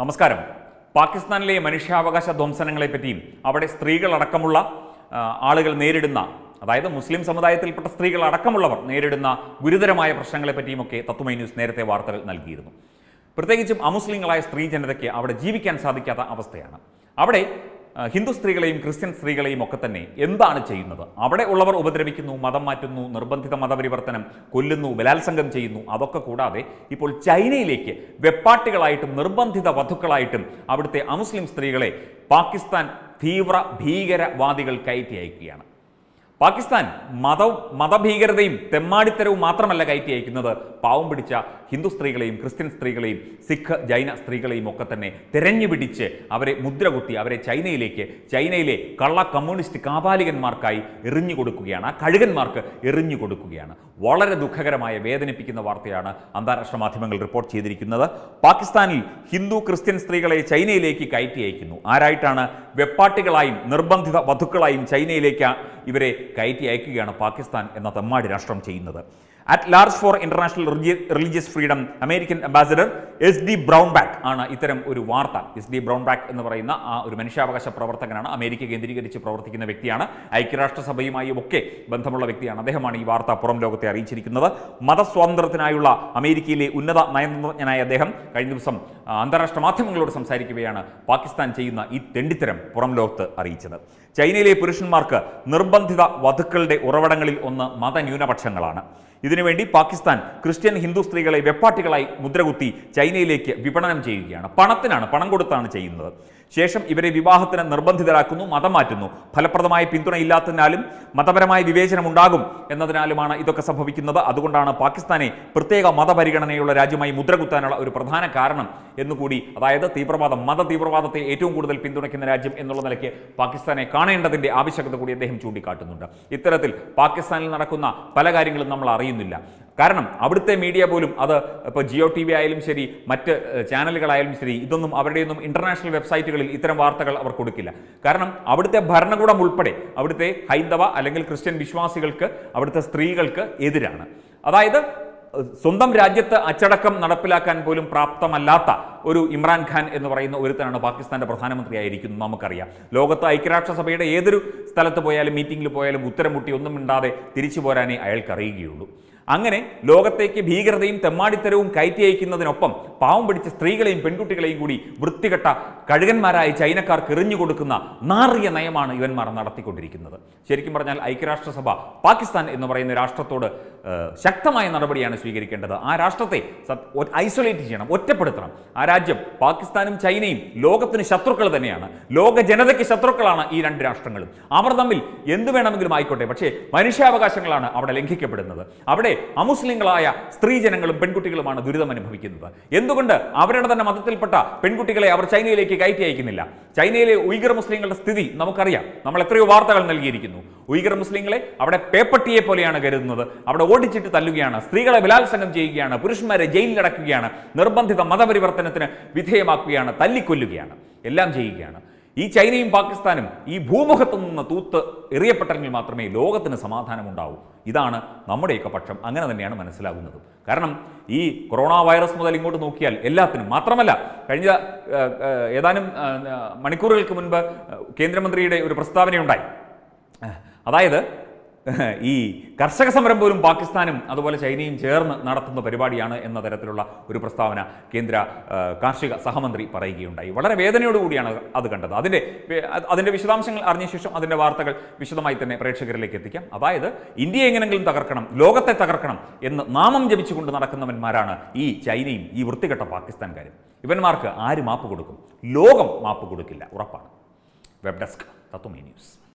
നമസ്കാരം പാകിസ്ഥാനിലെ മനുഷ്യാവകാശ ധ്വംസനങ്ങളെ പറ്റിയും അവിടെ സ്ത്രീകളടക്കമുള്ള ആ, ആളുകൾ നേരിടുന്ന അതായത് മുസ്ലിം സമുദായത്തിൽപ്പെട്ട സ്ത്രീകൾ അടക്കമുള്ളവർ നേരിടുന്ന ഗുരുതരമായ പ്രശ്നങ്ങളെ പറ്റിയുമൊക്കെ തത്വമൈ ന്യൂസ് നേരത്തെ വാർത്തകൾ നൽകിയിരുന്നു പ്രത്യേകിച്ചും അമുസ്ലിങ്ങളായ സ്ത്രീ ജനതയ്ക്ക് അവിടെ ജീവിക്കാൻ സാധിക്കാത്ത അവസ്ഥയാണ് അവിടെ ആ, ഹിന്ദു സ്ത്രീകളെയും ക്രിസ്ത്യൻ സ്ത്രീകളെയും ഒക്കെ തന്നെ എന്താണ് ചെയ്യുന്നത് അവിടെ ഉള്ളവർ ഉപദ്രവിക്കുന്നു മതം മാറ്റുന്നു നിർബന്ധിത മതപരിവർത്തനം കൊല്ലുന്നു ബലാത്സംഗം ചെയ്യുന്നു അതൊക്കെ കൂടാതെ ഇപ്പോൾ ചൈനയിലേക്ക് വെപ്പാട്ടികളായിട്ടും നിർബന്ധിത വധുക്കളായിട്ടും അവിടുത്തെ അമുസ്ലിം സ്ത്രീകളെ പാകിസ്ഥാൻ തീവ്ര ഭീകരവാദികൾ കയറ്റി അയക്കുകയാണ് പാകിസ്ഥാൻ മത മതഭീകരതയും തെമ്മാടിത്തരവും മാത്രമല്ല കയറ്റി അയക്കുന്നത് പാവം പിടിച്ച ഹിന്ദു സ്ത്രീകളെയും ക്രിസ്ത്യൻ സ്ത്രീകളെയും സിഖ് ജൈന സ്ത്രീകളെയും ഒക്കെ തന്നെ തെരഞ്ഞു പിടിച്ച് അവരെ മുദ്രകുത്തി അവരെ ചൈനയിലേക്ക് ചൈനയിലെ കള്ള കമ്മ്യൂണിസ്റ്റ് കാപാലികന്മാർക്കായി എറിഞ്ഞു കൊടുക്കുകയാണ് ആ കഴുകന്മാർക്ക് എറിഞ്ഞു കൊടുക്കുകയാണ് വളരെ ദുഃഖകരമായ വേദനിപ്പിക്കുന്ന വാർത്തയാണ് അന്താരാഷ്ട്ര മാധ്യമങ്ങൾ റിപ്പോർട്ട് ചെയ്തിരിക്കുന്നത് പാകിസ്ഥാനിൽ ഹിന്ദു ക്രിസ്ത്യൻ സ്ത്രീകളെ ചൈനയിലേക്ക് കയറ്റി അയക്കുന്നു ആരായിട്ടാണ് വെപ്പാട്ടികളായും നിർബന്ധിത വധുക്കളായും ചൈനയിലേക്ക് ഇവരെ കയറ്റി അയക്കുകയാണ് പാകിസ്ഥാൻ എന്ന തെമ്മാടി രാഷ്ട്രം ചെയ്യുന്നത് at large for international religious freedom American ambassador S D Brownback ആണ് ഇത്തരം ഒരു വാർത്ത എസ് ഡി ബ്രൗൺ ബാക്ക് എന്ന് പറയുന്ന ആ ഒരു മനുഷ്യാവകാശ പ്രവർത്തകനാണ് അമേരിക്ക കേന്ദ്രീകരിച്ച് പ്രവർത്തിക്കുന്ന വ്യക്തിയാണ് ഐക്യരാഷ്ട്രസഭയുമായും ഒക്കെ ബന്ധമുള്ള വ്യക്തിയാണ് അദ്ദേഹമാണ് ഈ വാർത്ത പുറം ലോകത്തെ അറിയിച്ചിരിക്കുന്നത് മതസ്വാതന്ത്ര്യത്തിനായുള്ള അമേരിക്കയിലെ ഉന്നത നയതന്ത്രജ്ഞനായ അദ്ദേഹം കഴിഞ്ഞ ദിവസം ആ, അന്താരാഷ്ട്ര മാധ്യമങ്ങളോട് സംസാരിക്കുകയാണ് പാകിസ്ഥാൻ ചെയ്യുന്ന ഈ തെണ്ടിത്തരം പുറം ലോകത്ത് അറിയിച്ചത് ചൈനയിലെ പുരുഷന്മാർക്ക് നിർബന്ധിത വധുക്കളുടെ ഉറവിടങ്ങളിൽ ഒന്ന് മതന്യൂനപക്ഷങ്ങളാണ് ഇതിനുവേണ്ടി പാകിസ്ഥാൻ ക്രിസ്ത്യൻ ഹിന്ദു സ്ത്രീകളെ വെപ്പാട്ടികളായി മുദ്രകുത്തി ചൈനയിലേക്ക് വിപണനം ചെയ്യുകയാണ് പണത്തിനാണ് പണം കൊടുത്താണ് ചെയ്യുന്നത് ശേഷം ഇവരെ വിവാഹത്തിന് നിർബന്ധിതരാക്കുന്നു മതം മാറ്റുന്നു ഫലപ്രദമായ പിന്തുണയില്ലാത്തതിനാലും മതപരമായ വിവേചനം ഉണ്ടാകും എന്നതിനാലുമാണ് ഇതൊക്കെ സംഭവിക്കുന്നത് അതുകൊണ്ടാണ് പാകിസ്ഥാനെ പ്രത്യേക മതപരിഗണനയുള്ള രാജ്യമായി മുദ്രകുത്താനുള്ള ഒരു പ്രധാന കാരണം എന്നുകൂടി അതായത് തീവ്രവാദം മത തീവ്രവാദത്തെ ഏറ്റവും കൂടുതൽ പിന്തുണയ്ക്കുന്ന രാജ്യം എന്നുള്ള നിലയ്ക്ക് പാകിസ്ഥാനെ കാണേണ്ടതിന്റെ ആവശ്യകത കൂടി അദ്ദേഹം ചൂണ്ടിക്കാട്ടുന്നുണ്ട് ഇത്തരത്തിൽ പാകിസ്ഥാനിൽ നടക്കുന്ന പല കാര്യങ്ങളും നമ്മൾ അറിയുന്നില്ല കാരണം അവിടുത്തെ മീഡിയ പോലും അത് ഇപ്പോൾ ജിയോ ടി വി ആയാലും ശരി മറ്റ് ഏഹ്, ചാനലുകളായാലും ശരി ഇതൊന്നും അവരുടെയൊന്നും ഇന്റർനാഷണൽ വെബ്സൈറ്റുകളിൽ ഇത്തരം വാർത്തകൾ അവർ കൊടുക്കില്ല കാരണം അവിടുത്തെ ഭരണകൂടം ഉൾപ്പെടെ അവിടുത്തെ ഹൈന്ദവ അല്ലെങ്കിൽ ക്രിസ്ത്യൻ വിശ്വാസികൾക്ക് അവിടുത്തെ സ്ത്രീകൾക്ക് എതിരാണ് അതായത് ഏഹ്, സ്വന്തം രാജ്യത്ത് അച്ചടക്കം നടപ്പിലാക്കാൻ പോലും പ്രാപ്തമല്ലാത്ത ഒരു ഇമ്രാൻഖാൻ എന്ന് പറയുന്ന ഒരുത്തനാണ് പാകിസ്ഥാന്റെ പ്രധാനമന്ത്രിയായിരിക്കുന്നത് നമുക്കറിയാം ലോകത്ത് ഐക്യരാഷ്ട്രസഭയുടെ ഏതൊരു സ്ഥലത്ത് പോയാലും മീറ്റിംഗിൽ പോയാലും ഉത്തരം മുട്ടി ഒന്നും മിണ്ടാതെ തിരിച്ചു പോരാനേ അയാൾക്ക് അറിയുകയുള്ളൂ അങ്ങനെ ലോകത്തേക്ക് ഭീകരതയും തെമ്മാടിത്തരവും കയറ്റി അയക്കുന്നതിനൊപ്പം പാവം പിടിച്ച സ്ത്രീകളെയും പെൺകുട്ടികളെയും കൂടി വൃത്തികെട്ട കഴുകന്മാരായ ചൈനക്കാർക്ക് എറിഞ്ഞു കൊടുക്കുന്ന നാറിയ നയമാണ് ഇവന്മാർ നടത്തിക്കൊണ്ടിരിക്കുന്നത് ശരിക്കും പറഞ്ഞാൽ ഐക്യരാഷ്ട്രസഭ പാകിസ്ഥാൻ എന്ന് പറയുന്ന രാഷ്ട്രത്തോട് ഏഹ്, ശക്തമായ നടപടിയാണ് സ്വീകരിക്കേണ്ടത് ആ രാഷ്ട്രത്തെ ഐസൊലേറ്റ് ചെയ്യണം ഒറ്റപ്പെടുത്തണം ആ രാജ്യം പാകിസ്ഥാനും ചൈനയും ലോകത്തിന് ശത്രുക്കൾ തന്നെയാണ് ലോക ജനതയ്ക്ക് ശത്രുക്കളാണ് ഈ രണ്ട് രാഷ്ട്രങ്ങളും അവർ തമ്മിൽ എന്ത് വേണമെങ്കിലും ആയിക്കോട്ടെ പക്ഷേ മനുഷ്യാവകാശങ്ങളാണ് അവിടെ ലംഘിക്കപ്പെടുന്നത് അവിടെ അമുസ്ലിങ്ങളായ സ്ത്രീജനങ്ങളും പെൺകുട്ടികളുമാണ് ദുരിതം അനുഭവിക്കുന്നത് എന്തുകൊണ്ട് അവരുടെ തന്നെ മതത്തിൽപ്പെട്ട പെൺകുട്ടികളെ അവർ ചൈനയിലേക്ക് കയറ്റി അയക്കുന്നില്ല ചൈനയിലെ ഉയ്ഗർ മുസ്ലിങ്ങളുടെ സ്ഥിതി നമുക്കറിയാം നമ്മൾ എത്രയോ വാർത്തകൾ നൽകിയിരിക്കുന്നു ഉയ്ഗർ മുസ്ലിങ്ങളെ അവിടെ പേപ്പട്ടിയെ പോലെയാണ് കരുതുന്നത് അവിടെ ഓടിച്ചിട്ട് തല്ലുകയാണ് സ്ത്രീകളെ ബലാത്സംഗം ചെയ്യുകയാണ് പുരുഷന്മാരെ ജയിലിലടക്കുകയാണ് നിർബന്ധിത മതപരിവർത്തനത്തിന് വിധേയമാക്കുകയാണ് തല്ലിക്കൊല്ലുകയാണ് എല്ലാം ചെയ്യുകയാണ് ഈ ചൈനയും പാകിസ്ഥാനും ഈ ഭൂമുഖത്തു നിന്ന് തൂത്ത് എറിയപ്പെട്ടെങ്കിൽ മാത്രമേ ലോകത്തിന് സമാധാനം ഉണ്ടാവൂ ഇതാണ് നമ്മുടെയൊക്കെ പക്ഷം അങ്ങനെ തന്നെയാണ് മനസ്സിലാകുന്നത് കാരണം ഈ കൊറോണ വൈറസ് മുതൽ ഇങ്ങോട്ട് നോക്കിയാൽ എല്ലാത്തിനും മാത്രമല്ല കഴിഞ്ഞ ഏഹ്, ഏഹ്, ഏതാനും ഏഹ്, മണിക്കൂറുകൾക്ക് മുൻപ് ഏഹ്, കേന്ദ്രമന്ത്രിയുടെ ഒരു പ്രസ്താവനയുണ്ടായി അതായത് ഈ കർഷക സമരം പോലും പാകിസ്ഥാനും അതുപോലെ ചൈനയും ചേർന്ന് നടത്തുന്ന പരിപാടിയാണ് എന്ന തരത്തിലുള്ള ഒരു പ്രസ്താവന കേന്ദ്ര ആ, കാർഷിക സഹമന്ത്രി പറയുകയുണ്ടായി വളരെ വേദനയോടുകൂടിയാണ് അത് കണ്ടത് അതിൻ്റെ വേ- അത് അതിൻ്റെ വിശദാംശങ്ങൾ അറിഞ്ഞ ശേഷം അതിൻ്റെ വാർത്തകൾ വിശദമായി തന്നെ പ്രേക്ഷകരിലേക്ക് എത്തിക്കാം അതായത് ഇന്ത്യയെ എങ്ങനെങ്കിലും തകർക്കണം ലോകത്തെ തകർക്കണം എന്ന് നാമം ജപിച്ചുകൊണ്ട് നടക്കുന്നവന്മാരാണ് ഈ ചൈനയും ഈ വൃത്തികെട്ട പാകിസ്ഥാൻകാരും ഇവന്മാർക്ക് ആര് മാപ്പ് കൊടുക്കും ലോകം മാപ്പ് കൊടുക്കില്ല ഉറപ്പാണ് വെബ് ഡെസ്ക് തത്വമേ ന്യൂസ്